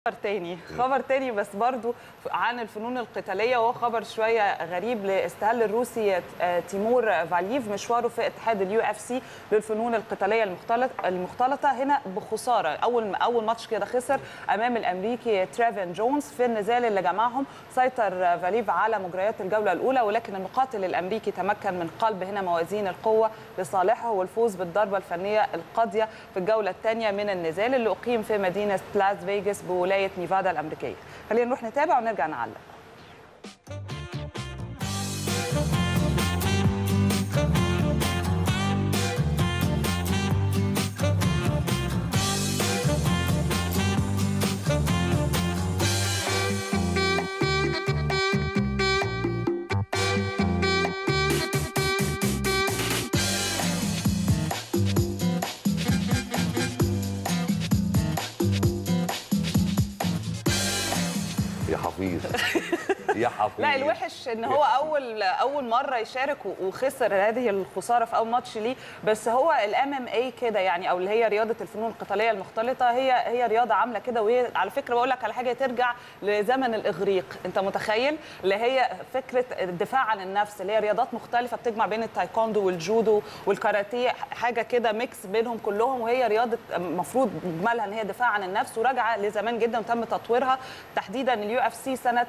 خبر تاني خبر تاني بس برضو عن الفنون القتاليه وهو خبر شويه غريب لاستهل الروسي تيمور فالييف مشواره في اتحاد اليو اف سي للفنون القتاليه المختلط المختلطه هنا بخساره اول اول ماتش كده خسر امام الامريكي تريفن جونز في النزال اللي جمعهم سيطر فاليف على مجريات الجوله الاولى ولكن المقاتل الامريكي تمكن من قلب هنا موازين القوه لصالحه والفوز بالضربه الفنيه القاضيه في الجوله الثانيه من النزال اللي اقيم في مدينه لاس فيجاس بولايه ولايه نيفادا الامريكيه خلينا نروح نتابع ونرجع نعلق يا حفيظ يا حفيظ لا الوحش ان هو اول اول مره يشارك وخسر هذه الخساره في اول ماتش ليه بس هو الام ام اي كده يعني او اللي هي رياضه الفنون القتاليه المختلطه هي هي رياضه عامله كده وهي على فكره بقول لك على حاجه ترجع لزمن الاغريق انت متخيل اللي هي فكره الدفاع عن النفس اللي هي رياضات مختلفه بتجمع بين التايكوندو والجودو والكاراتيه حاجه كده ميكس بينهم كلهم وهي رياضه المفروض مجملها ان هي دفاع عن النفس وراجعه لزمان جدا وتم تطويرها تحديدا اليو اف سي سنه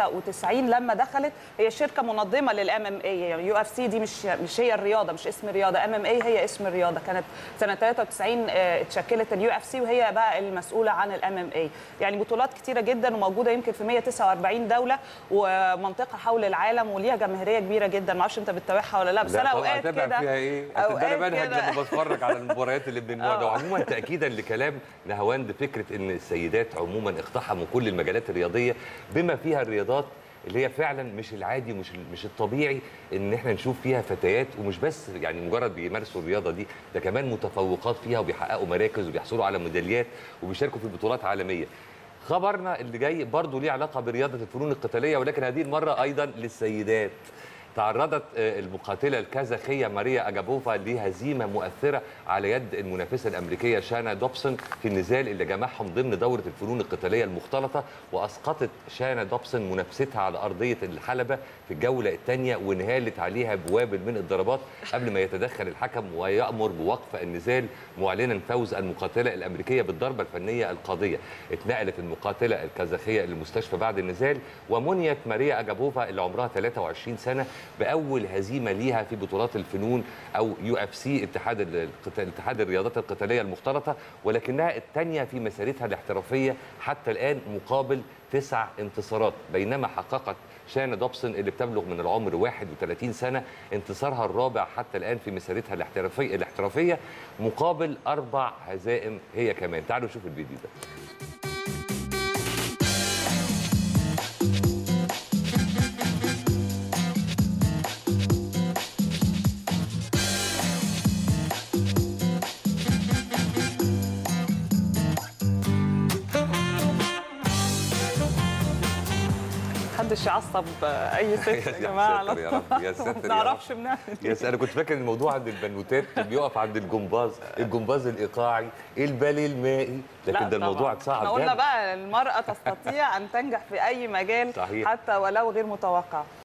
93 لما دخلت هي شركه منظمه للام ام اي يعني يو اف سي دي مش مش هي الرياضه مش اسم الرياضه ام ام اي هي اسم الرياضه كانت سنه 93 اتشكلت اليو اف سي وهي بقى المسؤوله عن الام ام اي يعني بطولات كتيره جدا وموجوده يمكن في 149 دوله ومنطقه حول العالم وليها جماهيريه كبيره جدا ما اعرفش انت بتتابعها ولا لا بس انا اوقات كده فيها ايه انا منهج لما بتفرج على المباريات اللي من النوع ده وعموما تاكيدا لكلام نهواند فكره ان السيدات عموما اقتحموا كل المجالات الرياضيه بما فيها الرياضات اللي هي فعلا مش العادي مش مش الطبيعي ان احنا نشوف فيها فتيات ومش بس يعني مجرد بيمارسوا الرياضه دي ده كمان متفوقات فيها وبيحققوا مراكز وبيحصلوا على ميداليات وبيشاركوا في بطولات عالميه خبرنا اللي جاي برضه ليه علاقه برياضه الفنون القتاليه ولكن هذه المره ايضا للسيدات تعرضت المقاتله الكازاخيه ماريا اجابوفا لهزيمه مؤثره على يد المنافسه الامريكيه شانا دوبسون في النزال اللي جمعهم ضمن دوره الفنون القتاليه المختلطه واسقطت شانا دوبسون منافستها على ارضيه الحلبه في الجوله الثانيه وانهالت عليها بوابل من الضربات قبل ما يتدخل الحكم ويامر بوقف النزال معلنا فوز المقاتله الامريكيه بالضربه الفنيه القاضيه اتنقلت المقاتله الكازاخيه للمستشفى بعد النزال ومنيت ماريا اجابوفا اللي عمرها 23 سنه باول هزيمه ليها في بطولات الفنون او يو اف سي اتحاد اتحاد الرياضات القتاليه المختلطه ولكنها الثانيه في مسيرتها الاحترافيه حتى الان مقابل تسع انتصارات بينما حققت شانا دوبسون اللي بتبلغ من العمر 31 سنه انتصارها الرابع حتى الان في مسيرتها الاحترافيه الاحترافيه مقابل اربع هزائم هي كمان تعالوا نشوف الفيديو ده محدش يعصب اي ست يا جماعه يا ساتر يا رب يا ساتر ما نعرفش بنعمل يس انا كنت فاكر الموضوع عند البنوتات بيقف عند الجمباز الجمباز الايقاعي البالي المائي لكن ده الموضوع اتصعب احنا قلنا بقى المراه تستطيع ان تنجح في اي مجال صحيح. حتى ولو غير متوقع